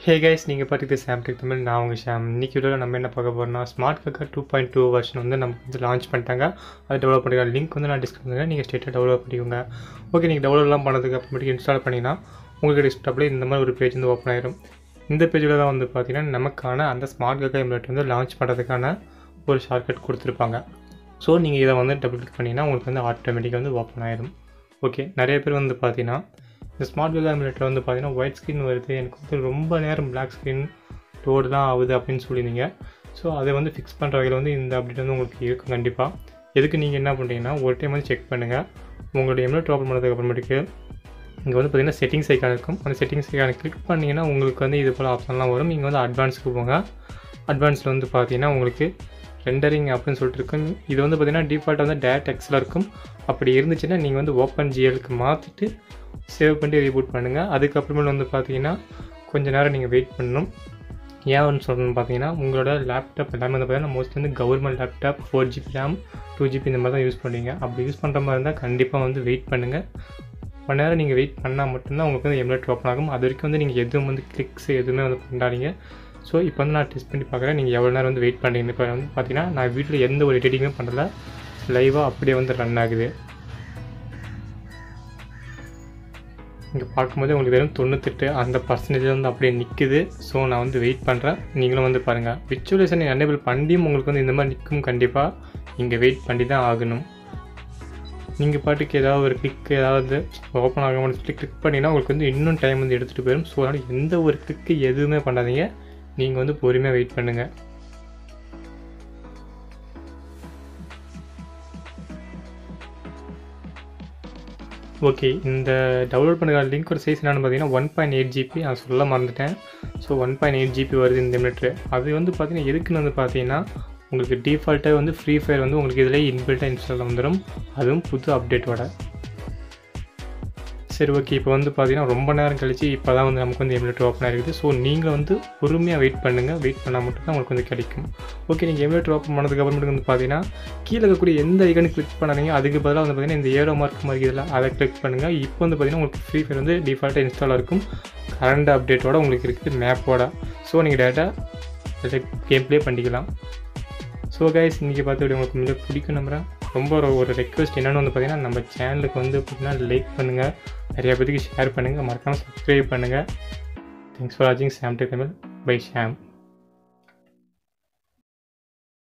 hey guys நீங்கள் பார்த்துட்டு Samtech Tamil நான் உங்கள் ஷாம் இன்னைக்கு வீடியோவில் நம்ம என்ன பார்க்க போகிறோம்னா ஸ்மார்ட் கக்கா டூ பாயிண்ட் டூ வெர்ஷன் வந்து நமக்கு வந்து லான்ச் பண்ணிட்டாங்க அதை டெவலப் பண்ணிக்க லிங்க் வந்து நான் டிஸ்கிரிப் பண்ணுறேன் நீங்கள் ஸ்டேட்டாக டெவலப் பண்ணிக்கோங்க ஓகே நீங்கள் டெவலப்லாம் பண்ணதுக்கு அப்புறமேட்டுக்கு இன்ஸ்டால் பண்ணிங்கன்னா உங்களுக்கு டெஸ்க்டாப்பில் இந்த மாதிரி ஒரு பேஜ் வந்து ஓப்பன் ஆயிரும் இந்த பேஜில் தான் வந்து பார்த்தீங்கன்னா நமக்கான அந்த ஸ்மார்ட் கக்கா எம்லெட் வந்து லான்ச் பண்ணுறதுக்கான ஒரு ஷார்ட்கட் கொடுத்துருப்பாங்க ஸோ நீங்கள் இதை வந்து டபுள் கிளிக் பண்ணிங்கன்னா உங்களுக்கு வந்து ஆட்டோமேட்டிக்காக வந்து ஓப்பன் ஆயிரும் ஓகே நிறைய பேர் வந்து பார்த்தீங்கன்னா இந்த ஸ்மார்ட் வெல் எமுலேட்டர் வந்து பார்த்தீங்கன்னா ஒயிட் ஸ்க்ரீன் வருது எனக்கு வந்து ரொம்ப நேரம் பிளாக் ஸ்க்ரீன் லோடு தான் ஆகுது அப்படின்னு சொல்லியிருந்தீங்க ஸோ அதை வந்து ஃபிக்ஸ் பண்ணுற வகையில் வந்து இந்த அப்டேட் வந்து உங்களுக்கு இருக்கும் கண்டிப்பாக எதுக்கு நீங்கள் என்ன பண்ணுறீங்கன்னா ஒரு டைம் வந்து செக் பண்ணுங்கள் உங்களுடைய எமுலேட்டர் ஓப்பன் பண்ணதுக்கு அப்புறமேட்டுக்கு இங்கே வந்து பார்த்தீங்கன்னா செட்டிங்ஸ் ஐக்கான் இருக்கும் அந்த செட்டிங்ஸ் ஐக்கானை கிளிக் பண்ணிங்கன்னா உங்களுக்கு வந்து இது போல் ஆப்ஷன்லாம் வரும் நீங்கள் வந்து அட்வான்ஸுக்கு போங்க அட்வான்ஸில் வந்து பார்த்தீங்கன்னா உங்களுக்கு ரெண்டரிங் அப்படின்னு சொல்லிட்டு இருக்கும் இது வந்து பார்த்தீங்கன்னா டிஃபால்ட்டாக வந்து டேரக்ட் எக்ஸில் இருக்கும் அப்படி இருந்துச்சுன்னா நீங்கள் வந்து ஓப்பன் ஜிஎலுக்கு மாற்றிட்டு சேவ் பண்ணி ரீபூட் பண்ணுங்கள் அதுக்கப்புறமேல வந்து பார்த்தீங்கன்னா கொஞ்ச நேரம் நீங்கள் வெயிட் பண்ணணும் ஏன் சொல்லணும்னு பார்த்தீங்கன்னா உங்களோட லேப்டாப் எல்லாமே வந்து பார்த்தீங்கன்னா மோஸ்ட்லி வந்து government laptop four GB RAM two GB இந்த மாதிரி தான் யூஸ் பண்ணுவீங்க அப்படி யூஸ் பண்ணுற மாதிரி இருந்தால் கண்டிப்பாக வந்து வெயிட் பண்ணுங்கள் ஒன் நேரம் நீங்கள் வெயிட் பண்ணால் மட்டும்தான் உங்களுக்கு வந்து எம்லெட் ஓப்பன் ஆகும் அது வரைக்கும் வந்து நீங்கள் எதுவும் வந்து கிளிக்ஸ் எதுவுமே வந்து பண்ணாதீங்க ஸோ இப்போ வந்து நான் டெஸ்ட் பண்ணி பார்க்குறேன் நீங்கள் எவ்வளோ நேரம் வந்து வெயிட் பண்ணுறீங்க இப்போ வந்து பார்த்தீங்கன்னா நான் வீட்டில் எந்த ஒரு எடிட்டிங்குமே பண்ணல லைவாக அப்படியே வந்து ரன் ஆகுது இங்கே பார்க்கும்போது உங்களுக்கு வெறும் தொண்ணூத்தெட்டு அந்த பர்சன்டேஜ் வந்து அப்படியே நிற்குது ஸோ நான் வந்து வெயிட் பண்ணுறேன் நீங்களும் வந்து பாருங்கள் விச்சுவலேஷன் எனேபிள் பண்ணியும் உங்களுக்கு வந்து இந்த மாதிரி நிற்கும் கண்டிப்பாக இங்கே வெயிட் பண்ணி தான் ஆகணும் நீங்கள் பாட்டுக்கு ஏதாவது ஒரு கிளிக் ஏதாவது ஓப்பன் ஆகாமல் சொல்லி கிளிக் பண்ணிங்கன்னா உங்களுக்கு வந்து இன்னும் டைம் வந்து எடுத்துகிட்டு போயிடும் ஸோ அதனால் எந்த ஒரு கிளிக்கு எதுவுமே பண்ணாதீங்க நீங்கள் வந்து பொறுமையாக வெயிட் பண்ணுங்கள் ஓகே இந்த டவுன்லோட் பண்ணுற லிங்க்கோட சைஸ் என்னென்னு பார்த்தீங்கன்னா ஒன் பாயிண்ட் எயிட் ஜிபி நான் சொல்ல மறந்துட்டேன் so one point eight GB வருது இந்த மீட்ரு அது வந்து பார்த்தீங்கன்னா எதுக்குன்னு வந்து பார்த்தீங்கன்னா உங்களுக்கு டிஃபால்ட்டாக வந்து ஃப்ரீ ஃபயர் வந்து உங்களுக்கு இதில் இன்பில்ட்டாக இன்ஸ்டால் வந்துடும் அதுவும் புது அப்டேட்டோட சரி ஓகே இப்போ வந்து பார்த்தீங்கன்னா ரொம்ப நேரம் கழிச்சு இப்போ தான் வந்து நமக்கு வந்து எமுலேட்டர் ஓப்பன் ஆகிருக்குது ஸோ நீங்கள் வந்து பொறுமையாக வெயிட் பண்ணுங்கள் வெயிட் பண்ணால் மட்டும் தான் உங்களுக்கு வந்து கிடைக்கும் ஓகே நீங்கள் எமுலேட்டர் ஓப்பன் பண்ணதுக்கு அப்புறமேட்டு வந்து பார்த்தீங்கன்னா கீழே இருக்கக்கூடிய எந்த ஐக்கனும் கிளிக் பண்ணாதீங்க அதுக்கு பதிலாக வந்து பார்த்தீங்கன்னா இந்த ஏரோ மார்க் மாதிரி இதில் அதை கிளிக் பண்ணுங்கள் இப்போ வந்து பார்த்தீங்கன்னா உங்களுக்கு ஃப்ரீ ஃபயர் வந்து டிஃபால்ட்டாக இன்ஸ்டால் இருக்கும் கரண்ட் அப்டேட்டோட உங்களுக்கு இருக்குது மேப்போட ஸோ நீங்கள் டேட்டா கேம் ப்ளே பண்ணிக்கலாம் ஸோ கைஸ் இன்றைக்கி பார்த்து உங்களுக்கு மிக பிடிக்கும் நம்புகிறேன் ரொம்ப ஒரு ஒரு ரெக்வஸ்ட் என்னென்னு வந்து பார்த்தீங்கன்னா நம்ம சேனலுக்கு வந்து பார்த்தீங்கன்னா லைக் பண்ணுங்கள் நிறையா பேருக்கு ஷேர் பண்ணுங்கள் மறக்காமல் சப்ஸ்கிரைப் பண்ணுங்கள் தேங்க்ஸ் ஃபார் வாட்சிங் Sam day Tamil bye Sham